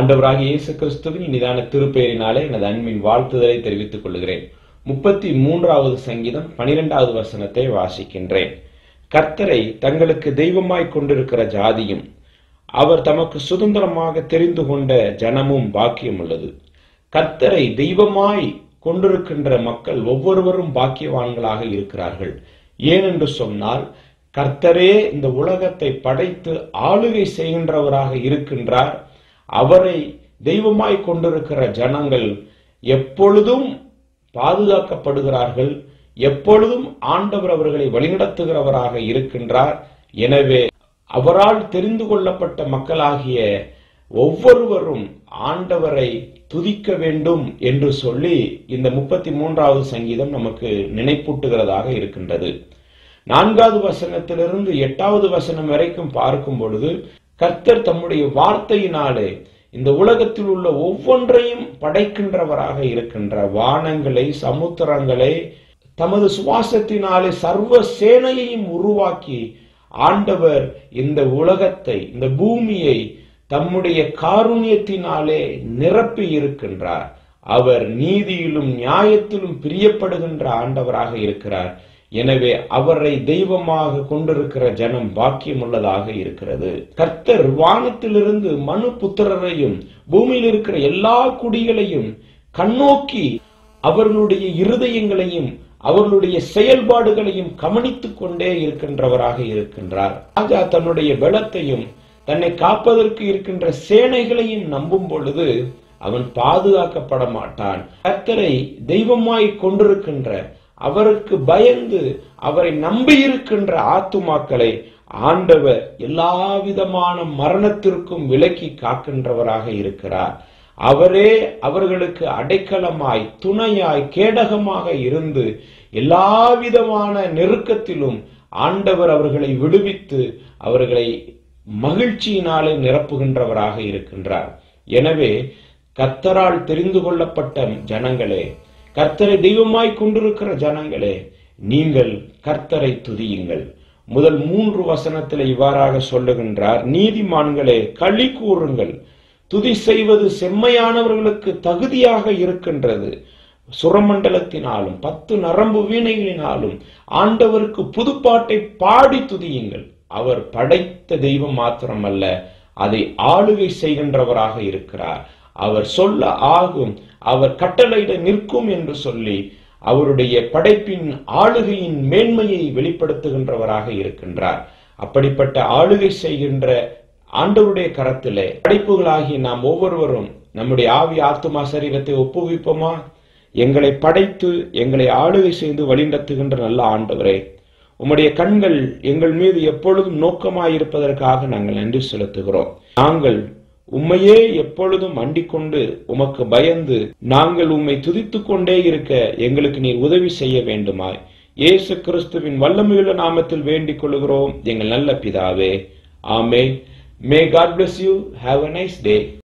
ஆண்டவராகிய இயேசு கிறிஸ்துவின் இனிதான திருப்பெயரினாலே எனது அன்பின் வாழ்த்துதலை தெரிவித்துக் கொள்கிறேன் முப்பத்தி மூன்றாவது சங்கீதம் பனிரெண்டாவது வசனத்தை வாசிக்கின்றேன் கர்த்தரை தங்களுக்கு தெய்வமாய் கொண்டிருக்கிற ஜாதியும் அவர் தமக்கு சுதந்திரமாக தெரிந்து கொண்ட ஜனமும் பாக்கியம் உள்ளது கர்த்தரை தெய்வமாய் கொண்டிருக்கின்ற மக்கள் ஒவ்வொருவரும் பாக்கியவான்களாக இருக்கிறார்கள் ஏனென்று சொன்னால் கர்த்தரே இந்த உலகத்தை படைத்து ஆளுகை செய்கின்றவராக இருக்கின்றார் அவரை தெய்வமாய் கொண்டிருக்கிற ஜனங்கள் எப்பொழுதும் பாதுகாக்கப்படுகிறார்கள் எப்பொழுதும் ஆண்டவர் அவர்களை வழிநடத்துகிறவராக இருக்கின்றார் எனவே அவரால் தெரிந்து கொள்ளப்பட்ட மக்களாகிய ஒவ்வொருவரும் ஆண்டவரை துதிக்க வேண்டும் என்று சொல்லி இந்த முப்பத்தி மூன்றாவது சங்கீதம் நமக்கு நினைப்பூட்டுகிறதாக இருக்கின்றது நான்காவது வசனத்திலிருந்து எட்டாவது வசனம் வரைக்கும் பார்க்கும் பொழுது கர்த்தர் தம்முடைய வார்த்தையினாலே இந்த உலகத்தில் உள்ள ஒவ்வொன்றையும் படைக்கின்றவராக இருக்கின்ற வானங்களை சமுத்திரங்களை தமது சுவாசத்தினாலே சர்வ சேனையையும் உருவாக்கி ஆண்டவர் இந்த உலகத்தை இந்த பூமியை தம்முடைய காருண்யத்தினாலே நிரப்பி இருக்கின்றார் அவர் நீதியிலும் நியாயத்திலும் பிரியப்படுகின்ற ஆண்டவராக இருக்கிறார் எனவே அவரை தெய்வமாக கொண்டிருக்கிற ஜனம் பாக்கியம் உள்ளதாக இருக்கிறது கர்த்தர் வானத்திலிருந்து மனு புத்திரரையும் பூமியில் இருக்கிற எல்லா குடிகளையும் கண்ணோக்கி அவர்களுடைய இருதயங்களையும் அவர்களுடைய செயல்பாடுகளையும் கவனித்துக் கொண்டே இருக்கின்றவராக இருக்கின்றார் ராஜா தன்னுடைய பலத்தையும் தன்னை காப்பதற்கு இருக்கின்ற சேனைகளையும் நம்பும் பொழுது அவன் பாதுகாக்கப்பட மாட்டான் கர்த்தரை தெய்வமாய் கொண்டிருக்கின்ற அவருக்கு பயந்து அவரை நம்பியிருக்கின்ற ஆத்துமாக்களை ஆண்டவர் எல்லா விதமான மரணத்திற்கும் விலக்கி காக்கின்றவராக இருக்கிறார் அவரே அவர்களுக்கு அடைக்கலமாய் துணையாய் கேடகமாக இருந்து எல்லா விதமான நெருக்கத்திலும் ஆண்டவர் அவர்களை விடுவித்து அவர்களை மகிழ்ச்சியினாலே நிரப்புகின்றவராக இருக்கின்றார் எனவே கர்த்தரால் தெரிந்து கொள்ளப்பட்ட ஜனங்களே கர்த்தரை தெய்வமாய் கொண்டிருக்கிற ஜனங்களே நீங்கள் கர்த்தரை துதியுங்கள் முதல் மூன்று வசனத்தில் இவ்வாறாக சொல்லுகின்றார் நீதிமான்களே களி கூறுங்கள் துதி செய்வது செம்மையானவர்களுக்கு தகுதியாக இருக்கின்றது சுரமண்டலத்தினாலும் பத்து நரம்பு வீணைகளினாலும் ஆண்டவருக்கு புதுப்பாட்டை பாடி துதியுங்கள் அவர் படைத்த தெய்வம் மாத்திரமல்ல அதை ஆளுகை செய்கின்றவராக இருக்கிறார் அவர் சொல்ல ஆகும் அவர் கட்டளையிட நிற்கும் என்று சொல்லி அவருடைய படைப்பின் ஆளுகையின் மேன்மையை வெளிப்படுத்துகின்றவராக இருக்கின்றார் அப்படிப்பட்ட ஆளுகை செய்கின்ற ஆண்டவருடைய கரத்திலே படைப்புகளாகி நாம் ஒவ்வொருவரும் நம்முடைய ஆவி ஆத்துமா சரீரத்தை ஒப்புவிப்போமா எங்களை படைத்து எங்களை ஆளுகை செய்து வழிநடத்துகின்ற நல்ல ஆண்டவரே உம்முடைய கண்கள் எங்கள் மீது எப்பொழுதும் நோக்கமாயிருப்பதற்காக நாங்கள் நன்றி செலுத்துகிறோம் நாங்கள் உம்மையே எப்பொழுதும் அண்டிக் கொண்டு உமக்கு பயந்து நாங்கள் உம்மை துதித்துக் கொண்டே இருக்க எங்களுக்கு நீர் உதவி செய்ய வேண்டுமாய் இயேசு கிறிஸ்துவின் வல்லமையுள்ள நாமத்தில் வேண்டிக் கொள்கிறோம் எங்கள் நல்ல பிதாவே ஆமே may God bless you have a nice day